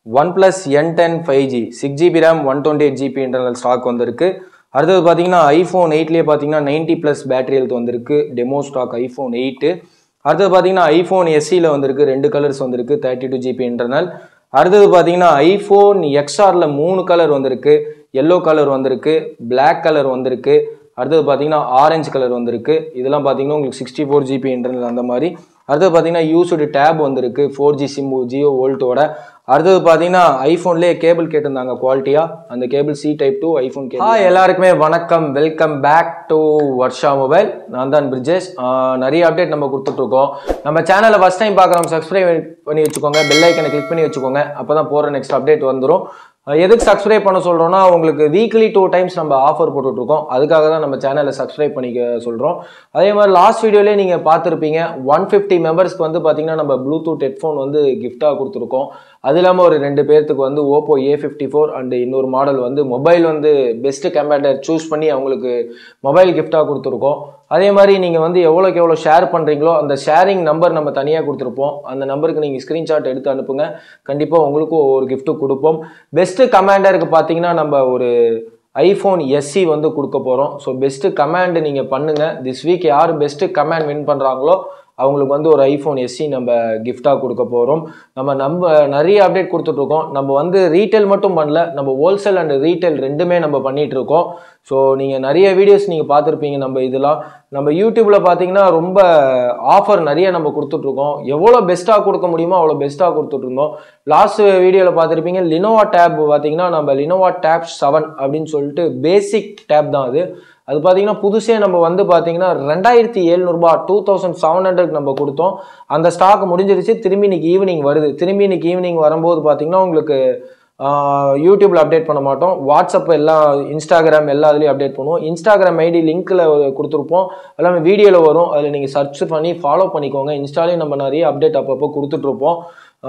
one OnePlus N ten five G six GB RAM one twenty eight GB internal stock வந்திருக்கு அடுத்தது பார்த்தீங்கன்னா iPhone எயிட்லேயே பார்த்தீங்கன்னா ninety plus battery health வந்திருக்கு demo stock iPhone eight அடுத்தது பார்த்தீங்கன்னா ஐஃபோன் எஸ்சியில் வந்திருக்கு ரெண்டு கலர்ஸ் வந்திருக்கு தேர்ட்டி டூ ஜிபி இன்டர்னல் அடுத்தது பார்த்தீங்கன்னா ஐஃபோன் எக்ஸ்ஆரில் மூணு கலர் வந்திருக்கு எல்லோ கலர் வந்திருக்கு Black கலர் வந்திருக்கு அடுத்தது பார்த்தீங்கன்னா ஆரஞ்சு கலர் வந்திருக்கு இதெல்லாம் பார்த்தீங்கன்னா உங்களுக்கு சிக்ஸ்டி ஃபோர் ஜிபி இன்டர்னல் அந்த மாதிரி அடுத்தது பார்த்தீங்கன்னா யூஸ்டு டேப் வந்திருக்கு ஃபோர் ஜி சிம்மு ஜியோ வோல்ட்டோட அடுத்தது பார்த்தீங்கன்னா ஐஃபோன்லேயே கேபிள் கேட்டிருந்தாங்க குவாலிட்டியாக அந்த cable C type to iPhone cable hi எல்லாருக்குமே வணக்கம் welcome back to Varsha mobile நான் தான் பிரிஜேஷ் ஆஹ் நிறைய அப்டேட் நம்ம கொடுத்துட்ருக்கோம் நம்ம சேனலை ஃபஸ்ட் டைம் பார்க்குறோம் சப்ஸ்கிரைப் பண்ணி வச்சுக்கோங்க பெல் ஐக்கனை கிளிக் பண்ணி வச்சுக்கோங்க அப்போ தான் போகிற நெக்ஸ்ட் அப்டேட் வந்துடும் அஹ் எதுக்கு சப்ஸ்கிரைப் பண்ண சொல்கிறோம்னா உங்களுக்கு வீக்லி டூ டைம்ஸ் நம்ம ஆஃபர் போட்டுட்ருக்கோம் அதுக்காக தான் நம்ம சேனலை சப்ஸ்கிரைப் பண்ணிக்க சொல்கிறோம் அதே மாதிரி லாஸ்ட் வீடியோலேயே நீங்கள் பார்த்துருப்பீங்க ஒன் ஃபிஃப்டி மெம்பர்ஸ்க்கு வந்து பார்த்தீங்கன்னா நம்ம ப்ளூடூத் ஹெட்ஃபோன் வந்து கிஃப்டாக கொடுத்துருக்கோம் அது இல்லாமல் ஒரு ரெண்டு பேர்த்துக்கு வந்து Oppo A fifty four and இன்னொரு மாடல் வந்து மொபைல் வந்து பெஸ்ட்டு கம்பேட்டர் சூஸ் பண்ணி அவங்களுக்கு மொபைல் கிஃப்டாக கொடுத்துருக்கோம் அதே மாதிரி நீங்கள் வந்து எவ்வளோக்கு எவ்வளோ ஷேர் பண்ணுறீங்களோ அந்த ஷேரிங் நம்பர் நம்ம தனியாக கொடுத்துருப்போம் அந்த நம்பருக்கு நீங்கள் ஸ்க்ரீன்ஷாட் எடுத்து அனுப்புங்க கண்டிப்பாக உங்களுக்கும் ஒரு gift கொடுப்போம் பெஸ்ட்டு கமாண்டருக்கு பார்த்தீங்கன்னா நம்ம ஒரு ஐஃபோன் எஸ்சி வந்து கொடுக்க போகிறோம் ஸோ பெஸ்ட்டு கமாண்ட் நீங்கள் பண்ணுங்கள் திஸ் வீக் யார் பெஸ்ட்டு கமாண்ட் வின் பண்ணுறாங்களோ அவங்களுக்கு வந்து ஒரு ஐஃபோன் எஸ்சி நம்ம கிஃப்டாக கொடுக்க போகிறோம் நம்ம நம்ம நிறைய அப்டேட் கொடுத்துட்ருக்கோம் நம்ம வந்து ரீட்டைல் மட்டும் பண்ணல நம்ம ஹோல்சேல் அண்ட் ரீட்டைல் ரெண்டுமே நம்ம பண்ணிட்டு இருக்கோம் ஸோ நீங்கள் நிறைய வீடியோஸ் நீங்கள் பார்த்துருப்பீங்க நம்ம இதெல்லாம் நம்ம யூடியூப்பில் பார்த்தீங்கன்னா ரொம்ப ஆஃபர் நிறைய நம்ம கொடுத்துட்ருக்கோம் எவ்வளோ பெஸ்ட்டாக கொடுக்க முடியுமோ அவ்வளோ பெஸ்ட்டாக கொடுத்துட்ருந்தோம் லாஸ்ட் வீடியோவில் பார்த்துருப்பீங்க லினோவா டேப் பார்த்தீங்கன்னா நம்ம லினோவா டேப் செவன் அப்படின்னு சொல்லிட்டு பேசிக் டேப் தான் அது அது பார்த்தீங்கன்னா புதுசே நம்ம வந்து பார்த்தீங்கன்னா ரெண்டாயிரத்தி எழுநூறுபா டூ தௌசண்ட் செவன் ஹண்ட்ரட் நம்ம கொடுத்தோம் அந்த ஸ்டாக் முடிஞ்சிருச்சு திரும்பி இன்னைக்கு ஈவினிங் வருது திரும்பி இன்னைக்கு ஈவினிங் வரும்போது பார்த்தீங்கன்னா உங்களுக்கு யூடியூப்பில் அப்டேட் பண்ண மாட்டோம் வாட்ஸ்அப் எல்லா இன்ஸ்டாகிராம் எல்லா இதுலேயும் அப்டேட் பண்ணுவோம் இன்ஸ்டாகிராம் ஐடி லிங்க்கில் கொடுத்துருப்போம் எல்லாமே வீடியோவில் வரும் அதில் நீங்கள் சர்ச் பண்ணி ஃபாலோ பண்ணிக்கோங்க இன்ஸ்டாலையும் நம்ம நிறைய அப்டேட் அப்பப்போ கொடுத்துட்ருப்போம்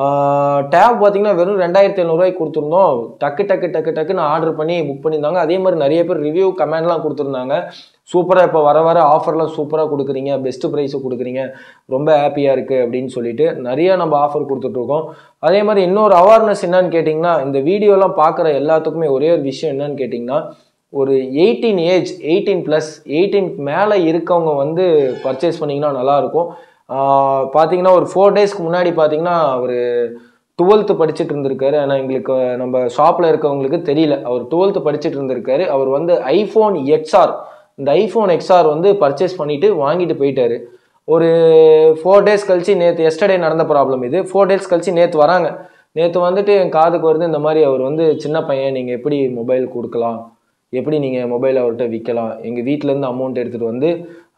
டேப் பார்த்தீங்கன்னா வெறும் ரெண்டாயிரத்தி எழுநூறுவாய்க்கு கொடுத்துருந்தோம் டக்கு டக்கு டக்கு டக்குன்னு ஆர்டர் பண்ணி புக் பண்ணியிருந்தாங்க அதே மாதிரி நிறைய பேர் ரிவ்யூ கமெண்ட்லாம் கொடுத்துருந்தாங்க சூப்பராக இப்போ வர வர ஆஃபர்லாம் சூப்பராக கொடுக்குறீங்க பெஸ்ட்டு ப்ரைஸு கொடுக்குறீங்க ரொம்ப ஹாப்பியாக இருக்குது அப்படின்னு சொல்லிட்டு நிறைய நம்ம ஆஃபர் கொடுத்துட்ருக்கோம் அதே மாதிரி இன்னொரு அவேர்னஸ் என்னன்னு கேட்டிங்கன்னா இந்த வீடியோலாம் பார்க்குற எல்லாத்துக்குமே ஒரே ஒரு விஷயம் என்னன்னு கேட்டிங்கன்னா ஒரு eighteen age eighteen plus eighteen மேலே இருக்கவங்க வந்து பர்ச்சேஸ் பண்ணிங்கன்னா நல்லாயிருக்கும் பார்த்தீங்கன்னா ஒரு ஃபோர் டேஸ்க்கு முன்னாடி பார்த்தீங்கன்னா அவர் டுவெல்த்து படிச்சுட்டு இருந்திருக்காரு ஆனால் எங்களுக்கு நம்ம ஷாப்பில் இருக்கவங்களுக்கு தெரியல அவர் டுவெல்த்து படிச்சுட்டு இருந்திருக்காரு அவர் வந்து ஐஃபோன் எக்ஸ்ஆர் இந்த ஐஃபோன் எக்ஸ்ஆர் வந்து பர்ச்சேஸ் பண்ணிட்டு வாங்கிட்டு போயிட்டாரு ஒரு ஃபோர் டேஸ் கழிச்சு நேற்று எஸ்டர்டே நடந்த ப்ராப்ளம் இது ஃபோர் டேஸ் கழிச்சு நேற்று வராங்க நேற்று வந்துட்டு என் காதுக்கு வருது இந்த மாதிரி அவர் வந்து சின்ன பையன் நீங்கள் எப்படி மொபைல் கொடுக்கலாம் எப்படி நீங்கள் மொபைல் அவர்கிட்ட விற்கலாம் எங்கள் வீட்டிலேருந்து அமௌண்ட் எடுத்துகிட்டு வந்து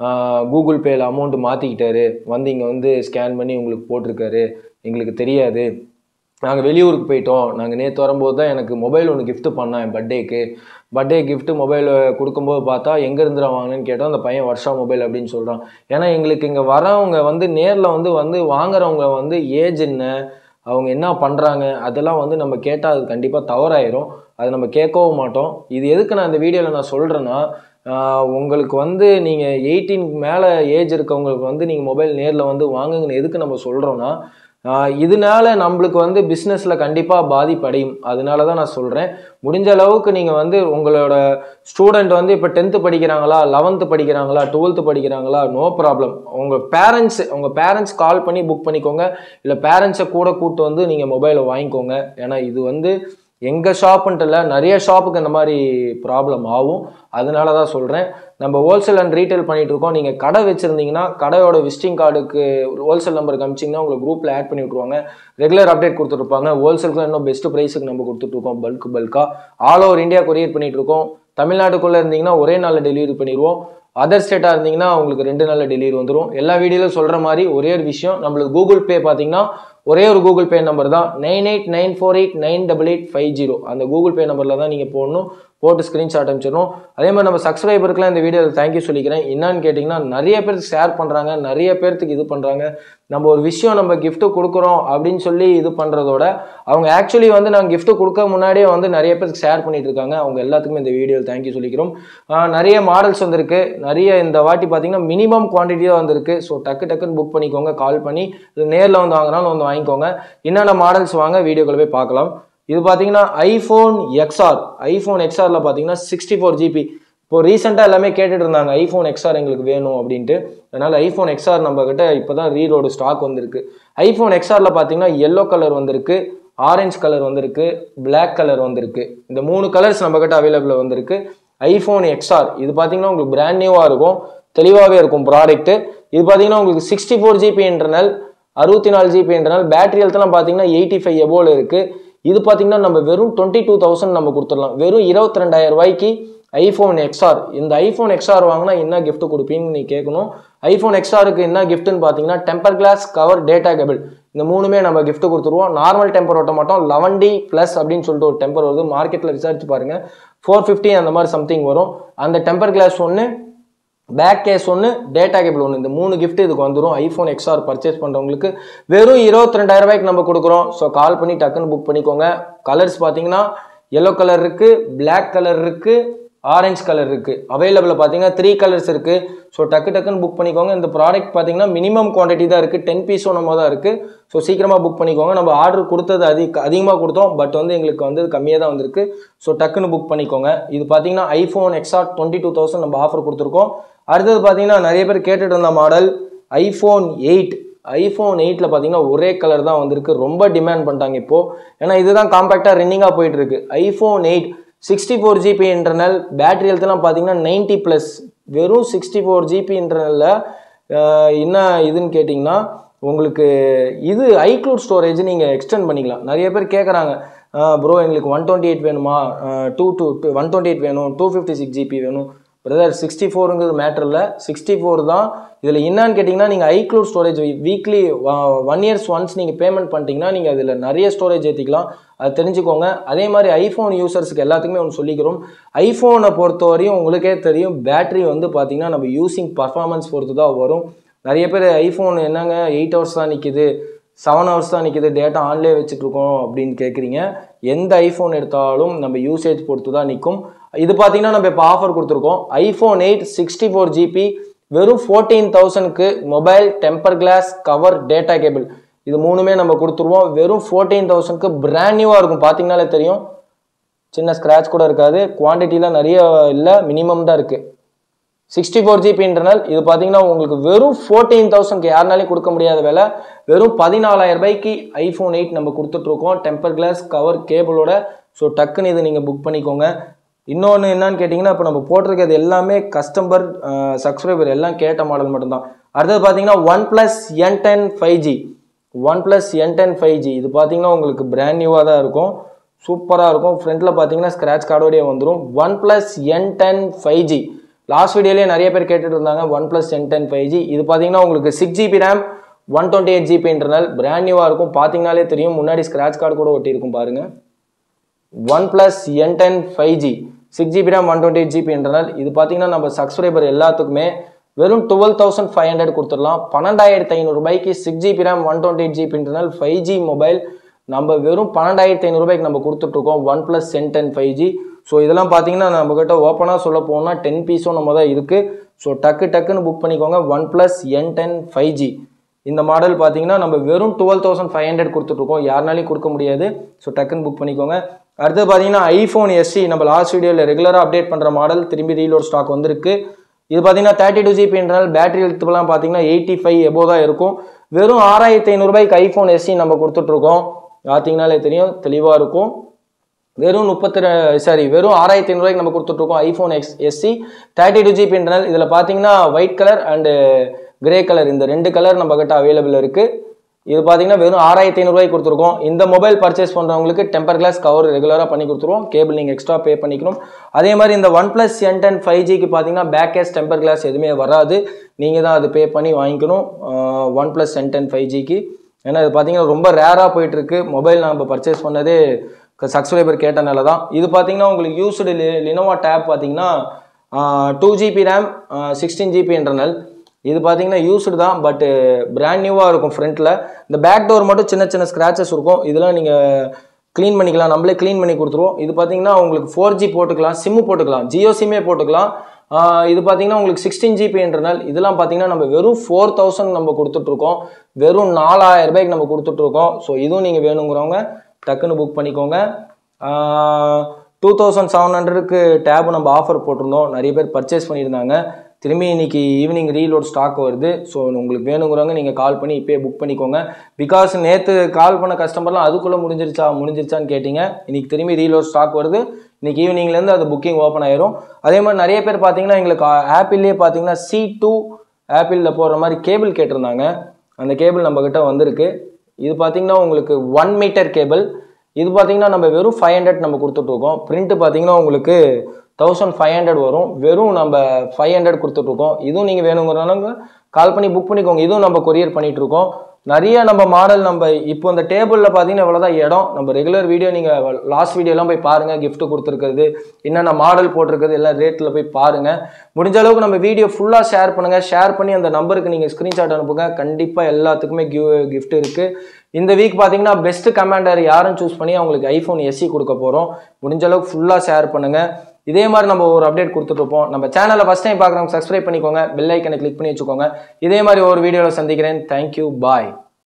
கூகுள் பேயில் அமௌண்ட் மாற்றிக்கிட்டாரு வந்து இங்கே வந்து ஸ்கேன் பண்ணி உங்களுக்கு போட்டிருக்காரு எங்களுக்கு தெரியாது நாங்கள் வெளியூருக்கு போயிட்டோம் நாங்கள் நேற்று வரும்போது தான் எனக்கு மொபைல் ஒன்று gift பண்ணேன் என் பர்த்டேக்கு பர்த்டே gift மொபைல் கொடுக்கும்போது பார்த்தா எங்கே இருந்துடா வாங்கினேன்னு கேட்டோம் அந்த பையன் வருஷா மொபைல் அப்படின்னு சொல்கிறான் ஏன்னா எங்களுக்கு இங்கே வரவங்க வந்து நேரில் வந்து வந்து வாங்குறவங்க வந்து ஏஜ் என்ன அவங்க என்ன பண்ணுறாங்க அதெல்லாம் வந்து நம்ம கேட்டால் அது கண்டிப்பாக தவறாயிரும் அதை நம்ம கேட்கவும் மாட்டோம் இது எதுக்கு நான் இந்த வீடியோவில் நான் சொல்கிறேன்னா உங்களுக்கு வந்து நீங்கள் எயிட்டீன் மேலே ஏஜ் இருக்கவங்களுக்கு வந்து நீங்கள் மொபைல் நேரில் வந்து வாங்குங்கன்னு எதுக்கு நம்ம சொல்கிறோன்னா ஆஹ் இதனால நம்மளுக்கு வந்து பிஸ்னஸில் கண்டிப்பாக பாதிப்படையும் அதனால தான் நான் சொல்கிறேன் முடிஞ்ச அளவுக்கு நீங்கள் வந்து உங்களோட ஸ்டூடெண்ட் வந்து இப்போ டென்த்து படிக்கிறாங்களா லெவன்த்து படிக்கிறாங்களா டுவெல்த்து படிக்கிறாங்களா நோ ப்ராப்ளம் உங்கள் பேரண்ட்ஸ் உங்கள் பேரண்ட்ஸ் கால் பண்ணி புக் பண்ணிக்கோங்க இல்லை பேரண்ட்ஸை கூட கூட்டு வந்து நீங்கள் மொபைலை வாங்கிக்கோங்க ஏன்னா இது வந்து எங்கள் ஷாப்புன்ட்டு இல்லை நிறைய ஷாப்புக்கு இந்த மாதிரி ப்ராப்ளம் ஆகும் அதனால தான் சொல்கிறேன் நம்ம ஹோல்சேல் அண்ட் ரீட்டைல் பண்ணிட்டு இருக்கோம் நீங்கள் கடை வச்சுருந்தீங்கன்னா கடையோட விசிட்டிங் கார்டுக்கு ஹோல்சேல் நம்பருக்கு அமிச்சிங்கன்னா உங்களை குரூப்பில் ஆட் பண்ணி விட்ருவாங்க ரெகுலர் அப்டேட் கொடுத்துருப்பாங்க ஹோல்சேலுக்கு இன்னும் பெஸ்ட் ப்ரைஸுக்கு நம்ம கொடுத்துட்ருக்கோம் பல்க் பல்காக ஆல் ஓவர் இந்தியா கொரியர் பண்ணிட்டு இருக்கோம் தமிழ்நாட்டுக்குள்ளே இருந்தீங்கன்னா ஒரே நாளில் டெலிவரி பண்ணிடுவோம் அதர் ஸ்டேட்டாக இருந்தீங்கன்னா உங்களுக்கு ரெண்டு நாளில் டெலிவரி வந்துடும் எல்லா வீடியோவில் சொல்கிற மாதிரி ஒரே ஒரு விஷயம் நம்மளுக்கு கூகுள் பே பார்த்தீங்கன்னா ஒரே ஒரு கூகுள் பே நம்பர் தான் nine eight nine four eight nine double eight five zero அந்த கூகுள் பே நம்பரில் தான் நீங்கள் போடணும் போட்டு ஸ்க்ரீன்ஷாட் அனுப்பிச்சிடணும் அதே மாதிரி நம்ம சப்ஸ்கிரைபருக்குலாம் இந்த வீடியோவில் தேங்க்யூ சொல்லிக்கிறேன் என்னன்னு கேட்டிங்கன்னா நிறைய பேருக்கு ஷேர் பண்ணுறாங்க நிறைய பேர்த்துக்கு இது பண்ணுறாங்க நம்ம ஒரு விஷயம் நம்ம gift கொடுக்குறோம் அப்படின்னு சொல்லி இது பண்ணுறதோட அவங்க ஆக்சுவலி வந்து நாங்கள் gift கொடுக்க முன்னாடியே வந்து நிறைய பேருக்கு ஷேர் பண்ணிட்டு இருக்காங்க அவங்க எல்லாத்துக்குமே இந்த வீடியோவில் தேங்க்யூ சொல்லிக்கிறோம் ஆஹ் நிறைய மாடல்ஸ் வந்திருக்கு நிறைய இந்த வாட்டி பார்த்தீங்கன்னா மினிமம் குவான்டிட்டி தான் வந்திருக்கு ஸோ டக்கு டக்குன்னு புக் பண்ணிக்கோங்க கால் பண்ணி நேரில் வந்து வாங்கினாலும் வந்து வாங்கிக்கோங்க என்னென்ன மாடல்ஸ் வாங்க வீடியோக்குள்ள போய் பார்க்கலாம் இது பார்த்தீங்கன்னா ஐஃபோன் எக்ஸ்ஆர் ஐஃபோன் எக்ஸ்ஆரில் பார்த்தீங்கன்னா சிக்ஸ்டி ஃபோர் ஜிபி இப்போ ரீசெண்டாக எல்லாமே கேட்டுட்டு இருந்தாங்க ஐஃபோன் எக்ஸ்ஆர் எங்களுக்கு வேணும் அப்படின்ட்டு அதனால ஐஃபோன் எக்ஸ்ஆர் நம்ம கிட்ட இப்போ தான் ரீலோடு ஸ்டாக் வந்திருக்கு ஐஃபோன் எக்ஸ்ஆரில் பார்த்தீங்கன்னா எல்லோ கலர் வந்திருக்கு ஆரஞ்சு கலர் வந்திருக்கு Black கலர் வந்திருக்கு இந்த மூணு கலர்ஸ் நம்ம கிட்ட அவைலபிள் வந்திருக்கு ஐஃபோன் எக்ஸ்ஆர் இது பார்த்தீங்கன்னா உங்களுக்கு பிராண்ட் நியூவாக இருக்கும் தெளிவாகவே இருக்கும் ப்ராடக்ட் இது பார்த்தீங்கன்னா உங்களுக்கு சிக்ஸ்டி ஃபோர் ஜிபி இன்டர்னல் அறுபத்தி நாலு ஜிபி இன்டர்னல் பேட்டரி ஹெல்த்லாம் பார்த்தீங்கன்னா எயிட்டி ஃபைவ் எபோவில் இருக்குது இது பார்த்தீங்கன்னா நம்ம வெறும் டுவெண்ட்டி டூ தௌசண்ட் நம்ம கொடுத்துடலாம் வெறும் இருபத்தி ரெண்டாயிரம் ரூபாய்க்கு ஐஃபோன் எக்ஸ்ஆர் இந்த ஐஃபோன் எக்ஸ்ஆர் வாங்கினா என்ன gift கொடுப்பீங்கன்னு நீ கேட்கணும் ஐஃபோன் எக்ஸ்ஆருக்கு என்ன கிஃப்ட்னு பார்த்தீங்கன்னா temper glass cover data cable இந்த மூணுமே நம்ம gift கொடுத்துருவோம் நார்மல் டெம்பர் ஓட்ட மாட்டோம் லெவன் டி ப்ளஸ் அப்படின்னு சொல்லிட்டு ஒரு டெம்பர் வருது மார்க்கெட்டில் ரிசர்ச் பாருங்க ஃபோர் ஃபிஃப்டி அந்த மாதிரி சம்திங் வரும் அந்த டெம்பர் கிளாஸ் ஒன்று பேக் கேஸ் ஒன்று டேட்டா கேபிள் ஒன்று இந்த மூணு gift இதுக்கு வந்துடும் ஐஃபோன் எக்ஸ்ஆர் பர்ச்சேஸ் பண்ணுறவங்களுக்கு வெறும் இருபத்தி ரெண்டாயிரம் ரூபாய்க்கு நம்ம கொடுக்குறோம் ஸோ கால் பண்ணி டக்குன்னு புக் பண்ணிக்கோங்க கலர்ஸ் பார்த்தீங்கன்னா எல்லோ கலர் இருக்கு Black கலர் இருக்கு ஆரஞ்சு கலர் இருக்கு அவைலபிள் பார்த்தீங்கன்னா த்ரீ கலர்ஸ் இருக்கு ஸோ டக்கு டக்குன்னு புக் பண்ணிக்கோங்க இந்த ப்ராடக்ட் பார்த்தீங்கன்னா மினிமம் குவான்டிட்டி தான் இருக்கு டென் பீஸும் நம்ம தான் இருக்கு ஸோ சீக்கிரமாக புக் பண்ணிக்கோங்க நம்ம ஆர்டர் கொடுத்தது அதிக அதிகமாக கொடுத்தோம் பட் வந்து எங்களுக்கு வந்து கம்மியாக தான் வந்திருக்கு ஸோ டக்குன்னு புக் பண்ணிக்கோங்க இது பார்த்தீங்கன்னா iPhone XR twenty two thousand நம்ம ஆஃபர் கொடுத்துருக்கோம் அடுத்தது பார்த்தீங்கன்னா நிறைய பேர் கேட்டுட்டு இருந்த மாடல் ஐஃபோன் எயிட் ஐஃபோன் எயிட்டில் பார்த்தீங்கன்னா ஒரே கலர் தான் வந்திருக்கு ரொம்ப டிமாண்ட் பண்ணிட்டாங்க இப்போ ஏன்னா இதுதான் காம்பேக்டாக ரன்னிங்காக போயிட்டு இருக்கு iPhone eight sixty four GB internal battery ஹெல்த்லாம் பார்த்தீங்கன்னா நைன்ட்டி ப்ளஸ் வெறும் சிக்ஸ்டி ஃபோர் ஜிபி இன்டர்னலில் என்ன இதுன்னு கேட்டிங்கன்னா உங்களுக்கு இது ஐக்ளூட் ஸ்டோரேஜ் நீங்கள் எக்ஸ்டெண்ட் பண்ணிக்கலாம் நிறைய பேர் கேட்குறாங்க ப்ரோ எங்களுக்கு ஒன் டுவெண்ட்டி எயிட் வேணுமா two two one twenty eight வேணும் டூ ஃபிஃப்டி சிக்ஸ் ஜிபி வேணும் பிரதர் சிக்ஸ்டி ஃபோருங்கிறது மேட்டர் இல்லை சிக்ஸ்டி ஃபோர் தான் இதில் என்னன்னு கேட்டிங்கன்னா நீங்கள் iCloud storage weekly one years once நீங்கள் பேமெண்ட் பண்ணிட்டீங்கன்னா நீங்கள் அதில் நிறைய ஸ்டோரேஜ் ஏற்றிக்கலாம் அது தெரிஞ்சுக்கோங்க அதே மாதிரி ஐஃபோன் யூசர்ஸ்க்கு எல்லாத்துக்குமே ஒன்று சொல்லிக்கிறோம் ஐஃபோனை பொறுத்தவரையும் உங்களுக்கே தெரியும் பேட்டரி வந்து பார்த்தீங்கன்னா நம்ம யூசிங் பர்ஃபார்மன்ஸ் பொறுத்து தான் வரும் நிறைய பேர் ஐஃபோன் என்னங்க எயிட் ஹவர்ஸ் தான் நிற்கிது செவன் ஹவர்ஸ் தான் நிற்கிது டேட்டா ஆன்லேயே வச்சுட்டு இருக்கோம் அப்படின்னு கேட்குறீங்க எந்த ஐஃபோன் எடுத்தாலும் நம்ம யூசேஜ் பொறுத்து தான் நிற்கும் இது பார்த்தீங்கன்னா நம்ம இப்போ ஆஃபர் கொடுத்துருக்கோம் iPhone eight sixty four GB வெறும் ஃபோர்டீன் தௌசண்ட்க்கு mobile temper glass cover data cable இது மூணுமே நம்ம கொடுத்துருவோம் வெறும் ஃபோர்டீன் தௌசண்ட்க்கு பிராண்ட் நியூவாக இருக்கும் பார்த்தீங்கனாலே தெரியும் சின்ன ஸ்க்ராட்ச் கூட இருக்காது குவான்டிட்டிலாம் நிறைய இல்லை மினிமம் தான் இருக்குது சிக்ஸ்டி ஃபோர் ஜிபி இன்டர்னல் இது பார்த்தீங்கன்னா உங்களுக்கு வெறும் ஃபோர்டீன் தௌசண்ட்க்கு யாருனாலையும் கொடுக்க முடியாத விலை வெறும் பதினாலாயிரம் ரூபாய்க்கு ஐஃபோன் எயிட் நம்ம கொடுத்துட்ருக்கோம் டெம்பர் கிளாஸ் கவர் கேபிளோட ஸோ டக்குன்னு இது நீங்கள் புக் பண்ணிக்கோங்க இன்னொன்று என்னன்னு கேட்டிங்கன்னா இப்போ நம்ம போட்டிருக்கிறது எல்லாமே கஸ்டமர் சப்ஸ்கிரைபர் எல்லாம் கேட்ட மாடல் மட்டும்தான் அடுத்தது பார்த்தீங்கன்னா OnePlus N ten five G OnePlus N ten five G இது பார்த்தீங்கன்னா உங்களுக்கு பிராண்ட் நியூவாக தான் இருக்கும் சூப்பராக இருக்கும் ஃப்ரண்ட்டில் பார்த்தீங்கன்னா ஸ்க்ராட்ச் கார்டோடய வந்துடும் OnePlus N ten five G last வீடியோலேயே நிறைய பேர் கேட்டுட்டு இருந்தாங்க OnePlus N ten five G இது பார்த்தீங்கன்னா உங்களுக்கு six GB RAM one twenty eight GB internal brand நியூவாக இருக்கும் பார்த்தீங்கனாலே தெரியும் முன்னாடி ஸ்க்ராட்ச் கார்டு கூட ஒட்டியிருக்கும் பாருங்கள் OnePlus N ten five G six GB RAM one twenty eight GB internal இது பார்த்தீங்கன்னா நம்ம சப்ஸ்கிரைபர் எல்லாத்துக்குமே வெறும் டுவெல் தௌசண்ட் ஃபைவ் ஹண்ட்ரட் கொடுத்துடலாம் பன்னெண்டாயிரத்தி ஐநூறுபாய்க்கு six GB RAM one twenty eight GB internal five G mobile நம்ம வெறும் பன்னெண்டாயிரத்தி ஐநூறுபாய்க்கு நம்ம கொடுத்துட்ருக்கோம் OnePlus N ten five G so இதெல்லாம் பார்த்தீங்கன்னா நம்மக்கிட்ட ஓப்பனாக சொல்ல போனால் டென் பீஸும் நம்ம தான் இருக்குது ஸோ டக்கு டக்குன்னு புக் பண்ணிக்கோங்க OnePlus N ten five G இந்த மாடல் பார்த்தீங்கன்னா நம்ம வெறும் டுவெல் தௌசண்ட் ஃபைவ் ஹண்ட்ரட் கொடுத்துட்ருக்கோம் யாருனாலையும் கொடுக்க முடியாது ஸோ டக்குன்னு புக் பண்ணிக்கோங்க அடுத்து பார்த்தீங்கன்னா ஐஃபோன் எஸ்சி நம்ம லாஸ்ட் வீடியோவில் ரெகுலராக அப்டேட் பண்ணுற மாடல் திரும்பி ரீலோட் ஸ்டாக் வந்திருக்கு இது பார்த்தீங்கன்னா தேர்ட்டி டூ ஜிபி என்றால் பேட்டரி ஹெல்த்லாம் பார்த்தீங்கன்னா எயிட்டி ஃபைவ் எபோ தான் இருக்கும் வெறும் ஆறாயிரத்தி ஐநூறுபாய்க்கு ஐஃபோன் எஸ்சி நம்ம கொடுத்துட்ருக்கோம் பார்த்தீங்கனாலே தெரியும் தெளிவாக இருக்கும் வெறும் முப்பத்தி சாரி வெறும் ஆறாயிரத்தி ஐநூறுபாய்க்கு நம்ம கொடுத்துட்ருக்கோம் iPhone X SC thirty two GB internal இதில் பார்த்தீங்கன்னா white colour and grey colour இந்த ரெண்டு கலர் நம்ம கிட்ட அவைலபிள் இருக்குது இது பார்த்தீங்கன்னா வெறும் ஆறாயிரத்தி ஐநூறுபாய்க்கு கொடுத்துருக்கோம் இந்த மொபைல் பர்ச்சேஸ் பண்ணுறவங்களுக்கு டெம்பர் கிளாஸ் கவர் ரெகுலராக பண்ணி கொடுத்துருவோம் கேபிள் நீங்கள் எக்ஸ்ட்ரா பே பண்ணிக்கணும் அதே மாதிரி இந்த OnePlus N ten five ஜிக்கு பார்த்தீங்கன்னா பேக் கேஸ் டெம்பர் கிளாஸ் எதுவுமே வராது நீங்கள் தான் அது பே பண்ணி வாங்கிக்கணும் OnePlus N ten five ஜிக்கு ஏன்னா இது பார்த்தீங்கன்னா ரொம்ப ரேராக போயிட்டுருக்கு மொபைல் நம்ம பர்ச்சேஸ் பண்ணதே சப்ஸ்கிரைபர் கேட்டனால தான் இது பார்த்தீங்கன்னா உங்களுக்கு யூஸ்டு லினோவா டேப் பார்த்தீங்கன்னா two GB RAM sixteen GB internal இது பார்த்தீங்கன்னா யூஸ்டு தான் பட் பிராண்ட் நியூவாக இருக்கும் ஃப்ரண்ட்டில் இந்த பேக் டோர் மட்டும் சின்ன சின்ன ஸ்க்ராச்சஸ் இருக்கும் இதெல்லாம் நீங்கள் க்ளீன் பண்ணிக்கலாம் நம்மளே க்ளீன் பண்ணி கொடுத்துருவோம் இது பார்த்தீங்கன்னா உங்களுக்கு ஃபோர் ஜி போட்டுக்கலாம் சிம்மு போட்டுக்கலாம் ஜியோ சிம்மே போட்டுக்கலாம் ஆஹ் இது பார்த்தீங்கன்னா உங்களுக்கு சிக்ஸ்டீன் ஜிபி இன்டர்னல் இதெல்லாம் பார்த்தீங்கன்னா நம்ம வெறும் ஃபோர் தௌசண்ட் நம்ம கொடுத்துட்ருக்கோம் வெறும் நாலாயிரம் ரூபாய்க்கு நம்ம கொடுத்துட்ருக்கோம் ஸோ இதுவும் நீங்கள் வேணுங்கிறவங்க டக்குன்னு புக் பண்ணிக்கோங்க டூ தௌசண்ட் செவன் ஹண்ட்ரடுக்கு டேப் நம்ம ஆஃபர் போட்டிருந்தோம் நிறைய பேர் பர்ச்சேஸ் பண்ணியிருந்தாங்க திரும்பி இன்னைக்கு ஈவினிங் ரீலோட் ஸ்டாக் வருது ஸோ உங்களுக்கு வேணுங்கிறவங்க நீங்கள் கால் பண்ணி இப்போயே புக் பண்ணிக்கோங்க பிகாஸ் நேற்று கால் பண்ண கஸ்டமர்லாம் அதுக்குள்ளே முடிஞ்சிருச்சா முடிஞ்சிருச்சான்னு கேட்டிங்க இன்னைக்கு திரும்பி ரீலோட் ஸ்டாக் வருது இன்னைக்கு ஈவினிங்லேருந்து அது புக்கிங் ஓப்பன் ஆயிரும் அதே மாதிரி நிறைய பேர் பார்த்தீங்கன்னா எங்களுக்கு ஆப்பிள்லேயே பார்த்தீங்கன்னா சி டூ ஆப்பிளில் போடுற மாதிரி கேபிள் கேட்டிருந்தாங்க அந்த கேபிள் நம்மக்கிட்ட வந்திருக்கு இது பார்த்தீங்கன்னா உங்களுக்கு ஒன் மீட்டர் கேபிள் இது பார்த்தீங்கன்னா நம்ம வெறும் ஃபைவ் ஹண்ட்ரட் நம்ம கொடுத்துட்ருக்கோம் பிரிண்ட் பார்த்தீங்கன்னா உங்களுக்கு தௌசண்ட் ஃபைவ் ஹண்ட்ரட் வரும் வெறும் நம்ம ஃபைவ் ஹண்ட்ரட் கொடுத்துட்ருக்கோம் இதுவும் நீங்கள் வேணுங்கிறனால கால் பண்ணி புக் பண்ணிக்கோங்க இதுவும் நம்ம கொரியர் பண்ணிட்டு இருக்கோம் நிறைய நம்ம மாடல் நம்ம இப்போ இந்த டேபிளில் பார்த்தீங்கன்னா இவ்வளோதான் இடம் நம்ம ரெகுலர் வீடியோ நீங்கள் லாஸ்ட் வீடியோலாம் போய் பாருங்கள் gift கொடுத்துருக்கிறது என்னென்ன மாடல் போட்டிருக்கிறது எல்லாம் ரேட்டில் போய் பாருங்கள் முடிஞ்ச அளவுக்கு நம்ம வீடியோ ஃபுல்லாக ஷேர் பண்ணுங்கள் ஷேர் பண்ணி அந்த நம்பருக்கு நீங்கள் ஸ்க்ரீன்ஷாட் அனுப்புங்க கண்டிப்பாக எல்லாத்துக்குமே கிவ் gift இருக்குது இந்த வீக் பார்த்தீங்கன்னா பெஸ்ட் கமாண்டர் யாரும் சூஸ் பண்ணி அவங்களுக்கு ஐஃபோன் எஸ்சி கொடுக்க போகிறோம் முடிஞ்ச அளவுக்கு ஃபுல்லாக ஷேர் பண்ணுங்கள் இதே மாதிரி நம்ம ஒரு அப்டேட் கொடுத்துட்டு இருப்போம் நம்ம சேனலை ஃபஸ்ட் டைம் பார்க்குறவங்க சப்ஸ்கிரைப் பண்ணிக்கோங்க பெல் ஐக்கனை கிளிக் பண்ணி வச்சுக்கோங்க இதே மாதிரி ஒரு வீடியோவில் சந்திக்கிறேன் தேங்க்யூ பாய்